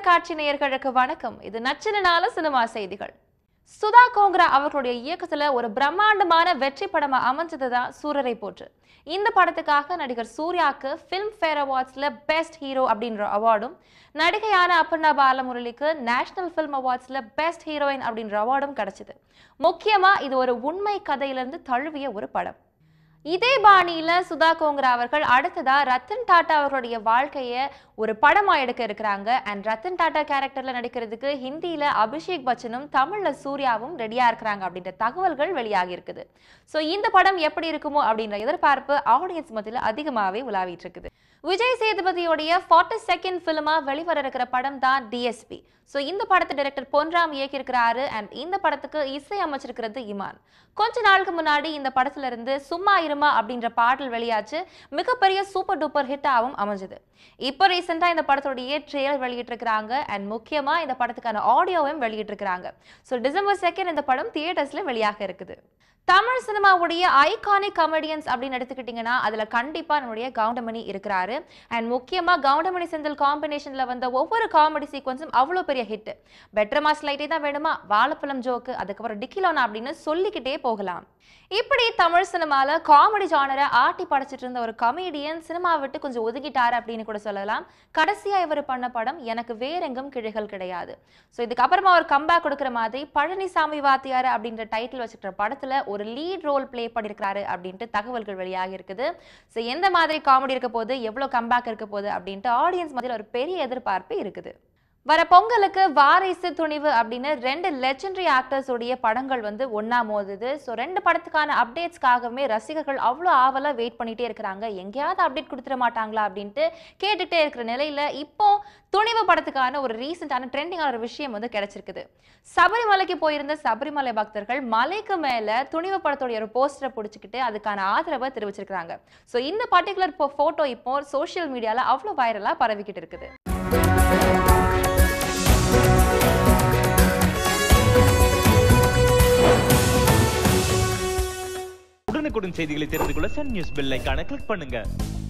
தொலைக்காட்சி நேயர்களுக்கு வணக்கம் இது நச்சினால சினிமா செய்திகள் சுதா கோங்கரா அவர்களுடைய இயக்கத்துல ஒரு பிரம்மாண்டமான வெற்றி படமா அமைஞ்சதுதான் சூரரை போற்று இந்த படத்துக்காக நடிகர் சூர்யாக்கு ஃபிலிம் ஃபேர் அவார்ட்ஸ்ல பெஸ்ட் ஹீரோ அப்படின்ற அவார்டும் நடிகையான அப்பர்ணா பாலமுரளிக்கு நேஷனல் ஃபிலிம் அவார்ட்ஸ்ல பெஸ்ட் ஹீரோயின் அப்படின்ற அவார்டும் கிடைச்சது முக்கியமா இது ஒரு உண்மை கதையிலிருந்து தழுவிய ஒரு படம் இதே பாணியில சுதா கோங்கரா அவர்கள் அடுத்ததா ரத்தன் டாட்டா அவர்களுடைய வாழ்க்கைய ஒரு படமா எடுக்க இருக்கிறாங்க அண்ட் ரத்தன் டாட்டா கேரக்டர்ல நடிக்கிறதுக்கு ஹிந்தியில அபிஷேக் பச்சனும் தமிழ்ல சூர்யாவும் ரெடியா இருக்கிறாங்க அப்படின்ற தகவல்கள் வெளியாகி இருக்குது ஸோ இந்த படம் எப்படி இருக்குமோ அப்படின்ற எதிர்பார்ப்பு ஆடியன்ஸ் மத்தியில் அதிகமாகவே உலாவிட்டு இருக்குது விஜய் சேதுபதியோடைய ஃபார்ட்டி செகண்ட் ஃபிலிமா வெளிவர இருக்கிற படம் தான் டிஎஸ்பி ஸோ இந்த படத்தை டைரக்டர் பொன்ராம் இயக்கியிருக்கிறாரு அண்ட் இந்த படத்துக்கு இசை அமைச்சிருக்கிறது இமான் கொஞ்ச நாளுக்கு முன்னாடி இந்த படத்துல இருந்து சும்மா இருமா அப்படின்ற பாடல் வெளியாச்சு மிகப்பெரிய சூப்பர் டூப்பர் ஹிட்டாகவும் அமைஞ்சது இப்போ ரீசெண்டாக இந்த படத்துடைய ட்ரெய்லர் வெளியிட்டிருக்கிறாங்க அண்ட் முக்கியமா இந்த படத்துக்கான ஆடியோவையும் வெளியிட்டிருக்கிறாங்க ஸோ டிசம்பர் செகண்ட் இந்த படம் தியேட்டர்ஸ்ல வெளியாக இருக்குது தமிழ் சினிமாவுடைய ஐகானிக் கமெடியன்ஸ் அப்படின்னு எடுத்துக்கிட்டிங்கன்னா அதில் கண்டிப்பாக நம்முடைய கவுண்டமணி இருக்கிறாரு அண்ட் முக்கியமாக கவுண்டமணி செந்தில் காம்பினேஷனில் வந்த ஒவ்வொரு காமெடி சீக்வன்ஸும் அவ்வளோ பெரிய ஹிட் பெட்டர் மாஸ் லைட்டே தான் வேணுமா வாழைப்பழம் ஜோக்கு அதுக்கப்புறம் டிக்கிலோனா அப்படின்னு சொல்லிக்கிட்டே போகலாம் இப்படி தமிழ் சினிமால காமெடி ஜானரை ஆட்டி படைச்சிட்டு இருந்த ஒரு கமெடியன் சினிமா விட்டு கொஞ்சம் ஒதுக்கிட்டாரு அப்படின்னு கூட சொல்லலாம் கடைசியா இவர் பண்ண படம் எனக்கு வேறெங்கும் கிழைகள் கிடையாது ஸோ இதுக்கப்புறமா ஒரு கம்பேக் கொடுக்குற மாதிரி பழனிசாமி வாத்தியார் அப்படின்ற டைட்டில் வச்சுக்கிற படத்துல ஒரு லீட் ரோல் ப்ளே பண்ணியிருக்கிறாரு அப்படின்ட்டு தகவல்கள் வெளியாகி இருக்குது ஸோ எந்த மாதிரி காமெடி இருக்க போகுது எவ்வளோ கம்பேக் இருக்க போகுது அப்படின்ட்டு ஆடியன்ஸ் மத்தியில் ஒரு பெரிய எதிர்பார்ப்பு இருக்குது வர பொங்கலுக்கு வாரிசு துணிவு அப்படின்னு ரெண்டு லெஜெண்டரி ஆக்டர்ஸ் உடைய படங்கள் வந்து ஒண்ணா மோதுது ஸோ ரெண்டு படத்துக்கான அப்டேட்ஸ்க்காகவே ரசிகர்கள் அவ்வளோ ஆவலாக வெயிட் பண்ணிட்டே இருக்கிறாங்க எங்கேயாவது அப்டேட் கொடுத்துட மாட்டாங்களா அப்படின்ட்டு கேட்டுட்டே இருக்கிற நிலையில இப்போ துணிவு படத்துக்கான ஒரு ரீசெண்டான ட்ரெண்டிங்கான ஒரு விஷயம் வந்து கிடைச்சிருக்குது சபரிமலைக்கு போயிருந்த சபரிமலை பக்தர்கள் மலைக்கு மேல துணிவு படத்துடைய ஒரு போஸ்டரை பிடிச்சிக்கிட்டு அதுக்கான ஆதரவை தெரிவிச்சிருக்காங்க ஸோ இந்த பர்டிகுலர் போட்டோ இப்போ சோஷியல் மீடியால அவ்வளோ வைரலா பரவிக்கிட்டு இருக்குது உடனுக்குடன் செய்திகளை தெரிந்து கொள்ள சன் நியூஸ் பெல் ஐகானை கிளிக் பண்ணுங்க